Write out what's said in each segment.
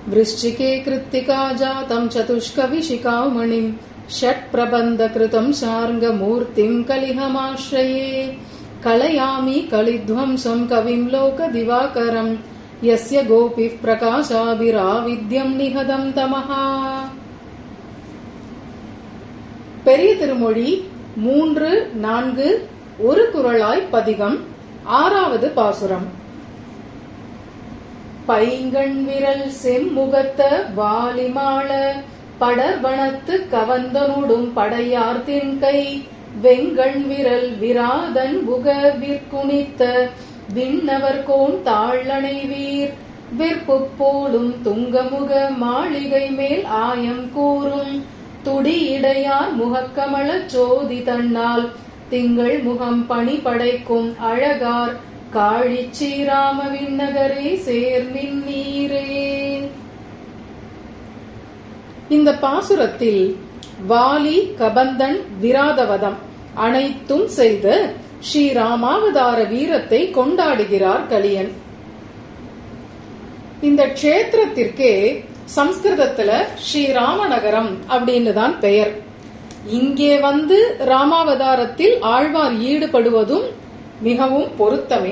वृश्चिके कृत्तिका जातम् चतुष्कविशिखामणिम् षट्प्रबन्धकृतम् शार्ङ्गमूर्तिम् कलिहमाश्रये कलयामि कलिध्वंसम् कविम् लोकदिवाकरम् यस्य गोपिः प्रकाशाभिराविद्यम् निहदम् तमः பெரிய திருமொழி மூன்று நான்கு ஒரு குரலாய் பதிகம் ஆறாவது பாசுரம் பைங்கண் விரல் செம்முகத்த வாலிமாள படர்வனத்து கவந்தனுடும் படையார் தின்கை வெங்கண் விரல் விராதன் புக விற்குணித்த விண்ணவர் கோன் தாழனை வீர் வெற்பு போலும் துங்கமுக மாளிகை மேல் ஆயம் கூறும் துடியிடையார் முகக்கமலச் சோதி தன்னால் திங்கள் முகம் பணி படைக்கும் அழகார் காழிச்சீராம விண்ணகரே சேர்மின் நீரே இந்த பாசுரத்தில் வாலி கபந்தன் விராதவதம் அனைத்தும் செய்த ஸ்ரீராமாவதார வீரத்தை கொண்டாடுகிறார் கலியன் இந்த க்ஷேத்திரத்திற்கே சம்ஸ்கிருதத்துல ஸ்ரீராமநகரம் அப்படின்னு தான் பெயர் இங்கே வந்து ராமாவதாரத்தில் ஆழ்வார் ஈடுபடுவதும் மிகவும் பொருத்தமே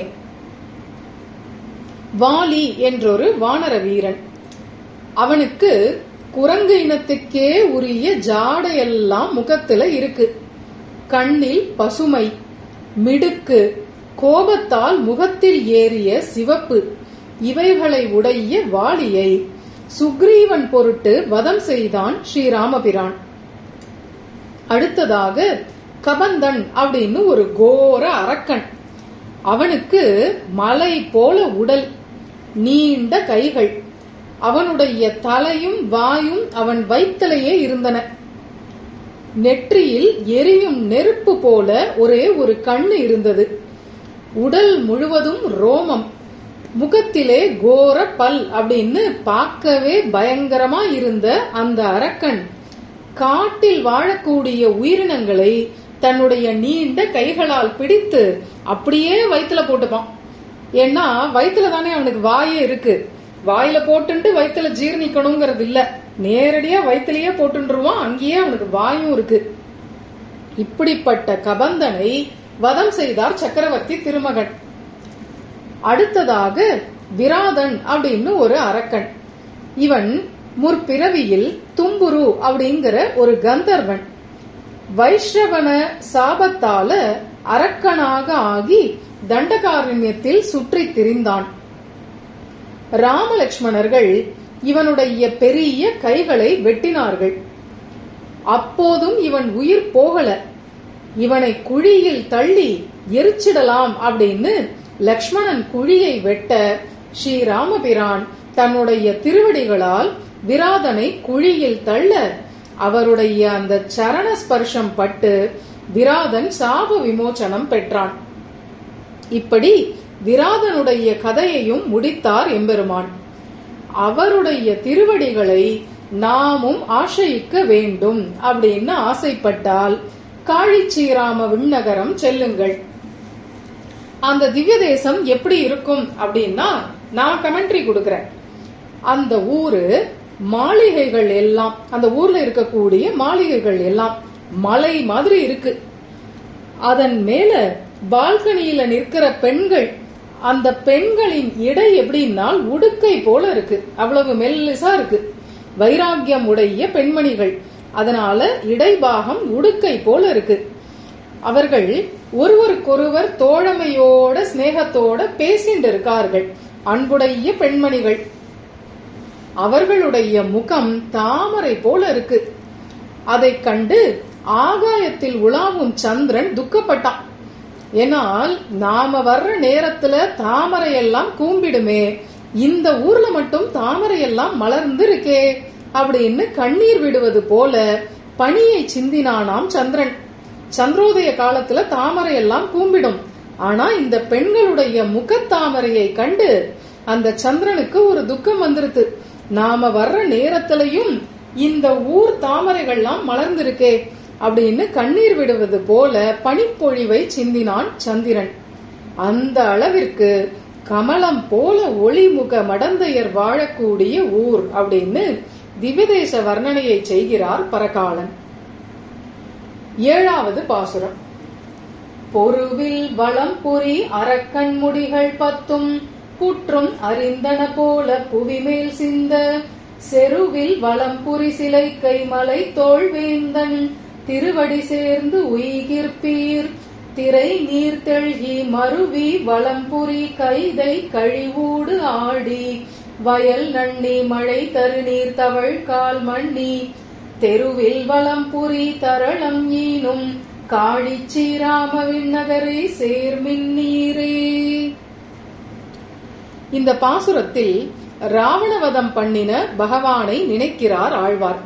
வாலி என்றொரு வானர வீரன் அவனுக்கு குரங்கு இனத்துக்கே உரிய ஜாடையெல்லாம் முகத்துல இருக்கு கண்ணில் பசுமை மிடுக்கு கோபத்தால் முகத்தில் ஏறிய சிவப்பு இவைகளை உடைய வாலியை சுக்ரீவன் பொருட்டு வதம் செய்தான் ஸ்ரீராமபிரான் அடுத்ததாக கபந்தன் அப்படின்னு ஒரு கோர அரக்கன் அவனுக்கு மலை போல உடல் நீண்ட கைகள் அவனுடைய தலையும் வாயும் அவன் வயிற்றிலேயே இருந்தன நெற்றியில் எரியும் நெருப்பு போல ஒரே ஒரு கண்ணு இருந்தது உடல் முழுவதும் ரோமம் முகத்திலே கோர பல் அப்படின்னு பார்க்கவே பயங்கரமா இருந்த அந்த அரக்கன் காட்டில் வாழக்கூடிய உயிரினங்களை தன்னுடைய நீண்ட கைகளால் பிடித்து அப்படியே வயிற்றுல போட்டுப்பான் ஏன்னா வயிற்றுல தானே அவனுக்கு வாயே இருக்கு வாயில போட்டுட்டு வயிற்றுல ஜீர்ணிக்கணுங்கிறது இல்ல நேரடியா வயிற்றுலயே போட்டுருவான் அங்கேயே அவனுக்கு வாயும் இருக்கு இப்படிப்பட்ட கபந்தனை வதம் செய்தார் சக்கரவர்த்தி திருமகன் அடுத்ததாக விராதன் அப்படின்னு ஒரு அரக்கன் இவன் முற்பிறவியில் தும்புரு அப்படிங்கிற ஒரு கந்தர்வன் வைஷ்ரவன சாபத்தால அரக்கனாக ஆகி தண்டகாரண்யத்தில் சுற்றி திரிந்தான் ராமலட்சுமணர்கள் இவனுடைய பெரிய கைகளை வெட்டினார்கள் அப்போதும் இவன் உயிர் போகல இவனை குழியில் தள்ளி எரிச்சிடலாம் அப்படின்னு லக்ஷ்மணன் குழியை வெட்ட ஸ்ரீராமபிரான் தன்னுடைய திருவடிகளால் விராதனை குழியில் தள்ள அவருடைய அந்த சரண ஸ்பர்ஷம் பட்டு விராதன் சாப விமோச்சனம் பெற்றான் இப்படி விராதனுடைய கதையையும் முடித்தார் எம்பெருமான் அவருடைய திருவடிகளை நாமும் ஆசையிக்க வேண்டும் அப்படின்னு ஆசைப்பட்டால் காழிச்சீராம விண்ணகரம் செல்லுங்கள் அந்த திவ்ய தேசம் எப்படி இருக்கும் அப்படின்னா நான் கமெண்ட்ரி கொடுக்கறேன் அந்த ஊரு மாளிகைகள் எல்லாம் அந்த ஊர்ல இருக்கக்கூடிய மாளிகைகள் எல்லாம் மலை மாதிரி இருக்கு அதன் மேல பால்கனியில நிற்கிற பெண்கள் அந்த பெண்களின் இடை எப்படின்னா உடுக்கை போல இருக்கு அவ்வளவு மெல்லிசா இருக்கு வைராக்கியம் உடைய பெண்மணிகள் அதனால இடைபாகம் உடுக்கை போல இருக்கு அவர்கள் ஒருவருக்கொருவர் தோழமையோட சிநேகத்தோட பேசிட்டு இருக்கார்கள் அன்புடைய பெண்மணிகள் அவர்களுடைய முகம் தாமரை போல இருக்கு அதை கண்டு ஆகாயத்தில் உலாவும் சந்திரன் துக்கப்பட்டான் ஏனால் நாம வர்ற நேரத்துல தாமரை எல்லாம் கூம்பிடுமே இந்த ஊர்ல மட்டும் தாமரை எல்லாம் மலர்ந்து இருக்கே அப்படின்னு கண்ணீர் விடுவது போல பனியை சிந்தினானாம் சந்திரன் சந்திரோதய காலத்துல தாமரை எல்லாம் கூம்பிடும் ஆனா இந்த பெண்களுடைய முகத்தாமரையை கண்டு அந்த சந்திரனுக்கு ஒரு துக்கம் வந்துருது நாம வர்ற நேரத்திலையும் இந்த ஊர் தாமரைகள்லாம் மலர்ந்திருக்கே அப்படின்னு கண்ணீர் விடுவது போல பனிப்பொழிவை சிந்தினான் சந்திரன் அந்த அளவிற்கு கமலம் போல ஒளிமுக மடந்தையர் வாழக்கூடிய ஊர் அப்படின்னு திவ்யதேச வர்ணனையை செய்கிறார் பரகாலன் ஏழாவது பாசுரம் பொருவில் வளம் புரி அரக்கண் முடிகள் பத்தும் புற்றும் அறிந்தன போல புவிமேல் சிந்த செருவில் வளம் புரி சிலை கைமலை தோல்வேந்தன் திருவடி சேர்ந்து உயிர்ப்பீர் திரை நீர் தெழ்கி மருவி வளம்புரி கைதை கழிவூடு ஆடி வயல் நன்னி மழை தருநீர் தவழ் கால் மண்ணி தெருவில் வளம்புரி தரளம் ஈனும் காழிச்சீராமவின் நகரே சேர்மின் நீரே இந்த பாசுரத்தில் ராவணவதம் பண்ணின பகவானை நினைக்கிறார் ஆழ்வார்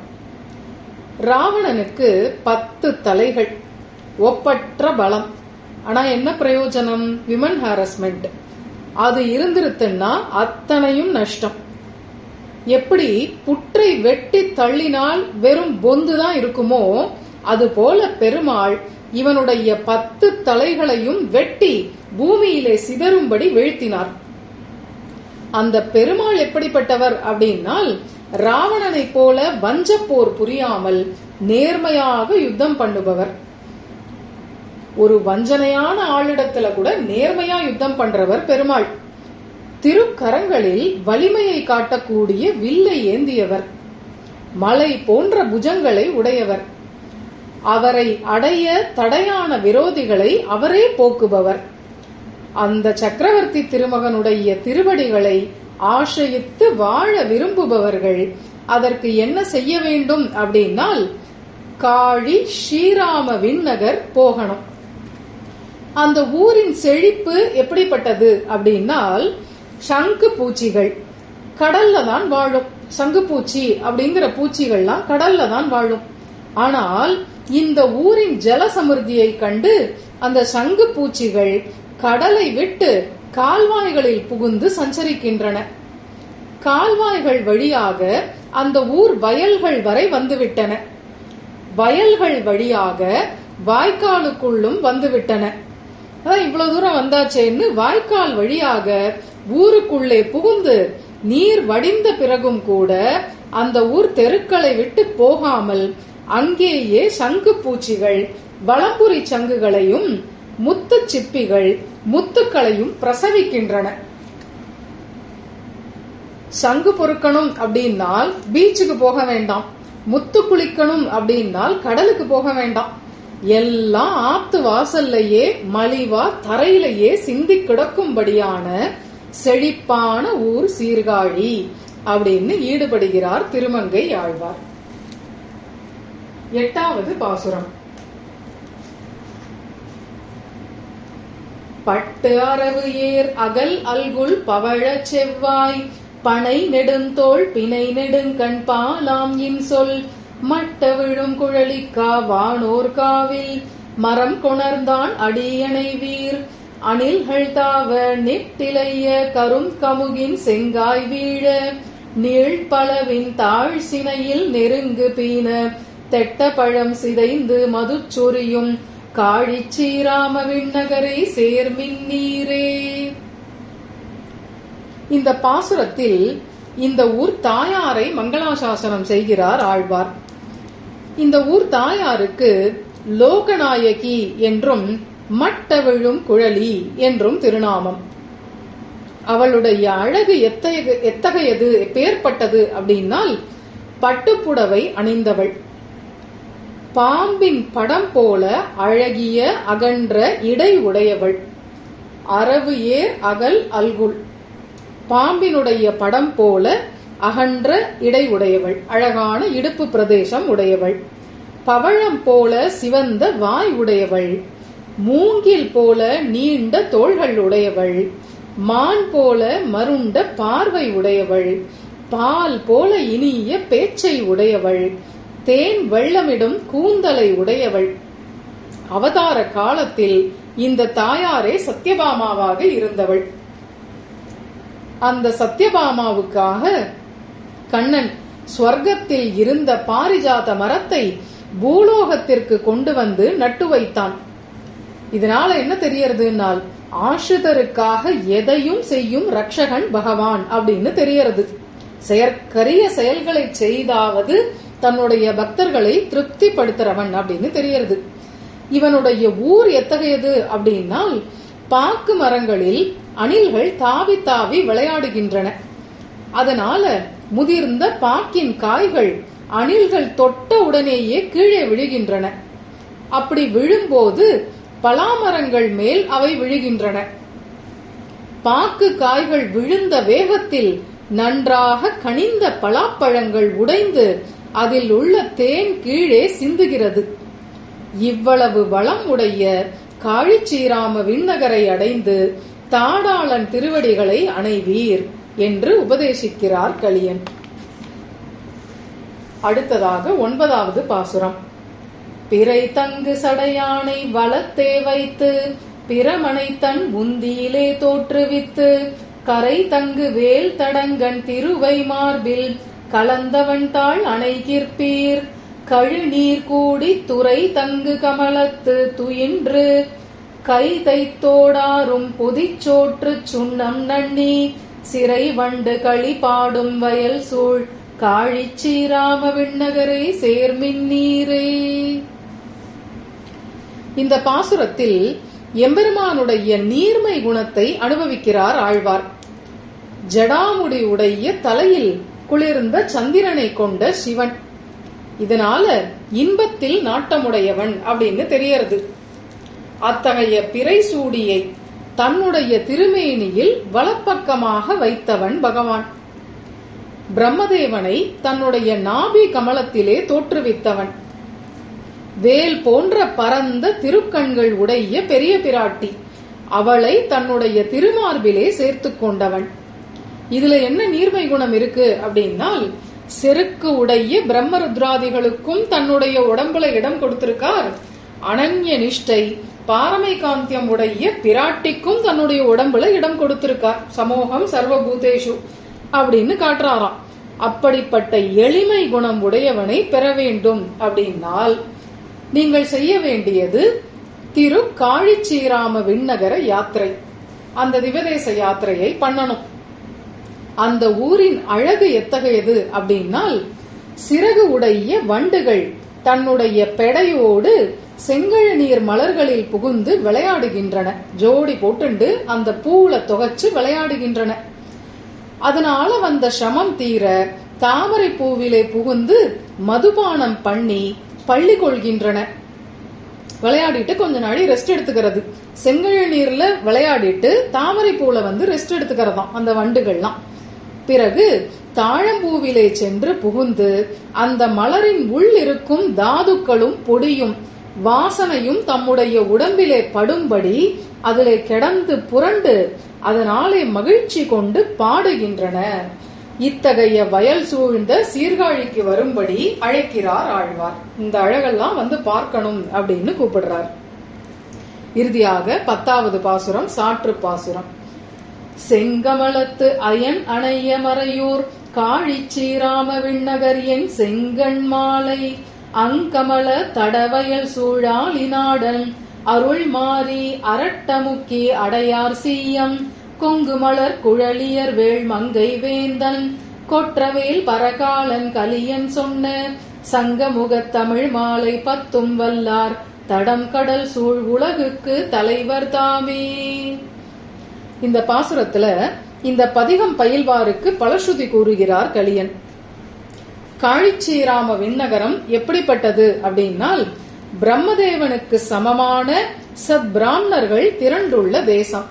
ராவணனுக்கு பத்து தலைகள் ஒப்பற்ற பலம் ஆனா என்ன பிரயோஜனம் விமன் ஹாரஸ்மெண்ட் அது இருந்திருத்துன்னா அத்தனையும் நஷ்டம் எப்படி புற்றை வெட்டி தள்ளினால் வெறும் பொந்து தான் இருக்குமோ அது போல பெருமாள் இவனுடைய பத்து தலைகளையும் வெட்டி பூமியிலே சிதறும்படி வீழ்த்தினார் அந்த பெருமாள் எப்படிப்பட்டவர் அப்படின்னால் ராவணனை போல வஞ்சப்போர் புரியாமல் நேர்மையாக யுத்தம் பண்ணுபவர் ஒரு வஞ்சனையான ஆளிடத்துல கூட நேர்மையா யுத்தம் பண்றவர் பெருமாள் திருக்கரங்களில் வலிமையை காட்டக்கூடிய வில்லை ஏந்தியவர் மலை போன்ற புஜங்களை உடையவர் அவரை அடைய தடையான விரோதிகளை அவரே போக்குபவர் அந்த சக்கரவர்த்தி திருமகனுடைய திருவடிகளை ஆசையித்து வாழ விரும்புபவர்கள் அதற்கு என்ன செய்ய வேண்டும் அப்படின்னால் காழி ஸ்ரீராம விண்ணகர் போகணும் அந்த ஊரின் செழிப்பு எப்படிப்பட்டது அப்படின்னால் சங்கு பூச்சிகள் கடல்ல தான் வாழும் சங்கு பூச்சி அப்படிங்கிற பூச்சிகள்லாம் கடல்ல தான் வாழும் ஆனால் இந்த ஊரின் ஜல சமிருத்தியை கண்டு அந்த சங்கு பூச்சிகள் கடலை விட்டு கால்வாய்களில் புகுந்து சஞ்சரிக்கின்றன கால்வாய்கள் வழியாக அந்த ஊர் வயல்கள் வரை வந்துவிட்டன வயல்கள் வழியாக வாய்க்காலுக்குள்ளும் வந்துவிட்டன அதான் இவ்வளவு தூரம் வந்தாச்சேன்னு வாய்க்கால் வழியாக ஊருக்குள்ளே புகுந்து நீர் வடிந்த பிறகும் கூட அந்த ஊர் தெருக்களை விட்டு போகாமல் அங்கேயே சங்கு பூச்சிகள் வளம்புரி சங்குகளையும் முத்து சிப்பிகள் முத்துக்களையும் பிரசவிக்கின்றன சங்கு பொறுக்கணும் அப்படின்னால் பீச்சுக்கு போக வேண்டாம் முத்து குளிக்கணும் அப்படின்னால் கடலுக்கு போக வேண்டாம் எல்லாம் ஆத்து வாசல்லையே மலிவா தரையிலேயே சிந்தி கிடக்கும்படியான செழிப்பான ஊர் சீர்காழி அப்படின்னு ஈடுபடுகிறார் திருமங்கை ஆழ்வார் எட்டாவது பாசுரம் பட்டு அரவு ஏர் அகல் அல்குல் பவழ செவ்வாய் பனை நெடுந்தோள் பிணை நெடுங்கண் பாலாம் இன்சொல் மட்ட விழும் குழலிக்கா வானோர் காவில் மரம் கொணர்ந்தான் அடியணை வீர் அணில்கள் தாவ நிட்டிலைய கரும் கமுகின் செங்காய் வீழ நீள் பலவின் தாழ் சினையில் நெருங்கு பீன தெட்ட பழம் சிதைந்து மதுச்சொரியும் காழிச்சீராம விண்ணகரை சேர்மின் நீரே இந்த பாசுரத்தில் இந்த ஊர் தாயாரை மங்களாசாசனம் செய்கிறார் ஆழ்வார் இந்த ஊர் தாயாருக்கு லோகநாயகி என்றும் மட்டவிழும் குழலி என்றும் திருநாமம் அவளுடைய அழகு எத்தகைய எத்தகையது பேர்பட்டது அப்படின்னால் பட்டுப்புடவை அணிந்தவள் பாம்பின் படம் போல அழகிய அகன்ற இடை உடையவள் அரவு ஏர் அகல் அல்குல் பாம்பினுடைய படம் போல அகன்ற இடை உடையவள் அழகான இடுப்பு பிரதேசம் உடையவள் பவழம் போல சிவந்த வாய் உடையவள் மூங்கில் போல நீண்ட தோள்கள் உடையவள் மான் போல மருண்ட பார்வை உடையவள் பால் போல இனிய பேச்சை உடையவள் தேன் வெள்ளமிடும் கூந்தலை உடையவள் அவதார காலத்தில் இந்த தாயாரே சத்யபாமாவாக இருந்தவள் அந்த சத்யபாமாவுக்காக கண்ணன் ஸ்வர்க்கத்தில் இருந்த பாரிஜாத மரத்தை பூலோகத்திற்கு கொண்டு வந்து நட்டு வைத்தான் இதனால என்ன தெரியறதுனால் ஆசிரிதருக்காக எதையும் செய்யும் ரக்ஷகன் பகவான் அப்படின்னு தெரியறது செயற்கரிய செயல்களை செய்தாவது தன்னுடைய பக்தர்களை திருப்திப்படுத்துறவன் அப்படின்னு தெரியறது இவனுடைய ஊர் எத்தகையது அப்படின்னால் பாக்கு மரங்களில் அணில்கள் தாவி தாவி விளையாடுகின்றன அதனால முதிர்ந்த பாக்கின் காய்கள் அணில்கள் தொட்ட உடனேயே கீழே விழுகின்றன அப்படி விழும்போது பலாமரங்கள் மேல் அவை விழுகின்றன பாக்கு காய்கள் விழுந்த வேகத்தில் நன்றாக கனிந்த பலாப்பழங்கள் உடைந்து அதில் உள்ள தேன் கீழே சிந்துகிறது இவ்வளவு வளம் உடைய காழிச்சீராம விண்ணகரை அடைந்து தாடாளன் திருவடிகளை அணைவீர் என்று உபதேசிக்கிறார் கலியன் அடுத்ததாக ஒன்பதாவது பாசுரம் பிறை தங்கு சடையானை வளத்தே வைத்து பிரமனை தன் உந்தியிலே தோற்றுவித்து கரை தங்கு வேல் தடங்கன் திருவை மார்பில் கலந்தவன் தாள் அணைகிற்பீர் கழுநீர் கூடி துறை தங்கு கமலத்து துயின்று கை தைத்தோடாரும் பொதிச்சோற்று சுண்ணம் நன்னி சிறை வண்டு களி பாடும் வயல் சூழ் காழிச்சீராம விண்ணகரே சேர்மின் நீரே இந்த பாசுரத்தில் எம்பெருமானுடைய நீர்மை குணத்தை அனுபவிக்கிறார் ஆழ்வார் ஜடாமுடி உடைய தலையில் குளிர்ந்த சந்திரனை கொண்ட சிவன் இதனால இன்பத்தில் நாட்டமுடையவன் அப்படின்னு தெரியறது அத்தகைய பிறை சூடியை தன்னுடைய திருமேனியில் வலப்பக்கமாக வைத்தவன் பகவான் பிரம்மதேவனை தன்னுடைய நாபி கமலத்திலே தோற்றுவித்தவன் வேல் போன்ற பரந்த திருக்கண்கள் உடைய பெரிய பிராட்டி அவளை தன்னுடைய திருமார்பிலே சேர்த்து கொண்டவன் இதுல என்ன நீர்மை குணம் இருக்கு அப்படின்னால் செருக்கு உடைய பிரம்மருத்ராதிகளுக்கும் தன்னுடைய உடம்புல இடம் கொடுத்திருக்கார் அனன்ய நிஷ்டை பாரமை காந்தியம் உடைய பிராட்டிக்கும் தன்னுடைய உடம்புல இடம் கொடுத்திருக்கார் சமூகம் சர்வபூதேஷு அப்படின்னு காட்டுறாராம் அப்படிப்பட்ட எளிமை குணம் உடையவனை பெற வேண்டும் அப்படின்னால் நீங்கள் செய்ய வேண்டியது திரு காழிச்சீராம விண்ணகர யாத்திரை அந்த திவதேச யாத்திரையை பண்ணணும் அந்த ஊரின் அழகு எத்தகையது அப்படின்னால் சிறகு உடைய வண்டுகள் தன்னுடைய பெடையோடு செங்கழ நீர் மலர்களில் புகுந்து விளையாடுகின்றன ஜோடி போட்டுண்டு அந்த பூவுல தொகைச்சு விளையாடுகின்றன அதனால வந்த சமம் தீர தாமரை பூவிலே புகுந்து மதுபானம் பண்ணி பள்ளி கொள்கின்றன விளையாடிட்டு கொஞ்ச நாளை ரெஸ்ட் எடுத்துக்கிறது செங்கழ நீர்ல விளையாடிட்டு தாமரை பூல வந்து ரெஸ்ட் எடுத்துக்கிறதாம் அந்த வண்டுகள்லாம் பிறகு தாழம்பூவிலே சென்று புகுந்து அந்த மலரின் உள் இருக்கும் தாதுக்களும் பொடியும் வாசனையும் தம்முடைய உடம்பிலே படும்படி அதிலே கிடந்து புரண்டு அதனாலே மகிழ்ச்சி கொண்டு பாடுகின்றன இத்தகைய வயல் சூழ்ந்த சீர்காழிக்கு வரும்படி அழைக்கிறார் ஆழ்வார் இந்த அழகெல்லாம் வந்து பார்க்கணும் அப்படின்னு கூப்பிடுறார் இறுதியாக பத்தாவது பாசுரம் சாற்று பாசுரம் செங்கமலத்து அயன் அணைய மறையூர் காழிச்சீராம விண்ணகர் என் செங்கண் மாலை அங்கமல தடவயல் சூழாலினாடன் அருள் மாறி அரட்டமுக்கி அடையார் சீயம் கொங்குமலர் குழலியர் வேள் மங்கை வேந்தன் கொற்றவேல் பரகாலன் கலியன் சொன்ன சங்கமுகத் தமிழ் மாலை பத்தும் வல்லார் தடம் கடல் சூழ் உலகுக்கு தலைவர் தாமே இந்த பாசுரத்துல இந்த பதிகம் பயில்வாருக்கு பலஸ்ருதி கூறுகிறார் கலியன் காழிச்சீராம விண்ணகரம் எப்படிப்பட்டது அப்படின்னால் பிரம்மதேவனுக்கு சமமான சத் பிராமணர்கள் திரண்டுள்ள தேசம்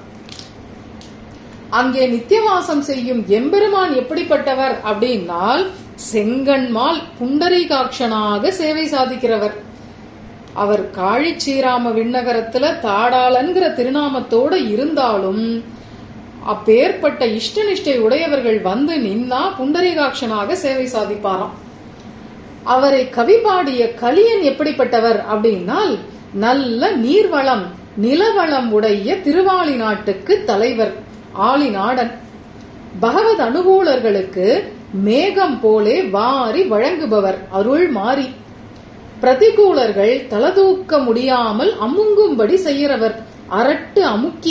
அங்கே நித்தியவாசம் செய்யும் எம்பெருமான் எப்படிப்பட்டவர் அப்படின்னால் செங்கன்மால் புண்டரீகாட்சனாக சேவை சாதிக்கிறவர் அவர் காழிச்சீராம விண்ணகரத்துல தாடாளன்கிற திருநாமத்தோட இருந்தாலும் அப்பேற்பட்ட இஷ்ட நிஷ்டை உடையவர்கள் வந்து நின்னா புண்டரீகாட்சனாக சேவை சாதிப்பாராம் அவரை கவி பாடிய கலியன் எப்படிப்பட்டவர் அப்படின்னால் நல்ல நீர்வளம் நிலவளம் உடைய திருவாளி நாட்டுக்கு தலைவர் ஆளிநாடன் பகவத் அனுகூலர்களுக்கு மேகம் போலே வாரி வழங்குபவர் அருள் மாறி பிரதிகூலர்கள் தலதூக்க முடியாமல் அமுங்கும்படி செய்கிறவர் அரட்டு அமுக்கி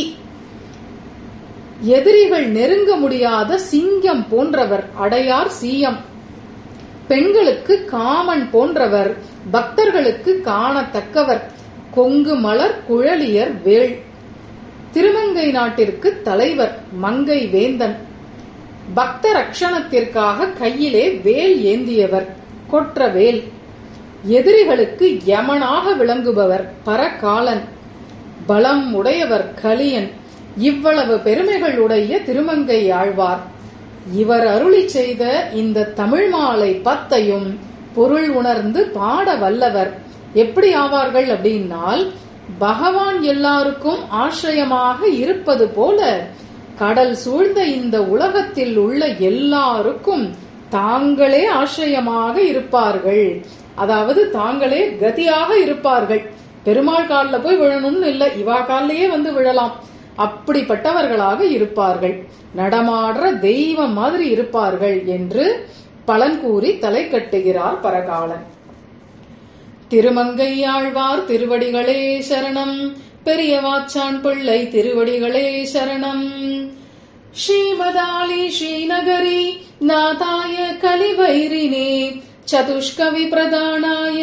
எதிரிகள் நெருங்க முடியாத சிங்கம் போன்றவர் அடையார் சீயம் பெண்களுக்கு காமன் போன்றவர் பக்தர்களுக்கு காணத்தக்கவர் கொங்கு மலர் குழலியர் வேள் திருமங்கை நாட்டிற்கு தலைவர் மங்கை வேந்தன் பக்த ரக்ஷணத்திற்காக கையிலே வேல் ஏந்தியவர் கொற்ற வேல் எதிரிகளுக்கு யமனாக விளங்குபவர் பரகாலன் பலம் உடையவர் கலியன் இவ்வளவு பெருமைகள் உடைய திருமங்கை ஆழ்வார் இவர் அருளி செய்த இந்த தமிழ் மாலை பத்தையும் பொருள் உணர்ந்து பாட வல்லவர் எப்படி ஆவார்கள் அப்படின்னால் பகவான் எல்லாருக்கும் ஆசிரியமாக இருப்பது போல கடல் சூழ்ந்த இந்த உலகத்தில் உள்ள எல்லாருக்கும் தாங்களே ஆசிரியமாக இருப்பார்கள் அதாவது தாங்களே கதியாக இருப்பார்கள் பெருமாள் காலில் போய் விழணும்னு இல்லை இவா காலிலேயே வந்து விழலாம் அப்படிப்பட்டவர்களாக இருப்பார்கள் நடமாடுற தெய்வம் மாதிரி இருப்பார்கள் என்று பலன் கூறி தலை கட்டுகிறார் பரகாலன் திருமங்கையாழ்வார் திருவடிகளே சரணம் பெரிய வாச்சான் பிள்ளை திருவடிகளே சரணம் ஸ்ரீமதாலி ஸ்ரீநகரி நாதாய கலிவைரினே சதுஷ்கவி பிரதானாய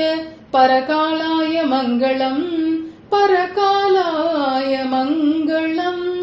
பரகாலாய மங்களம் பரகாலாய மங்களம்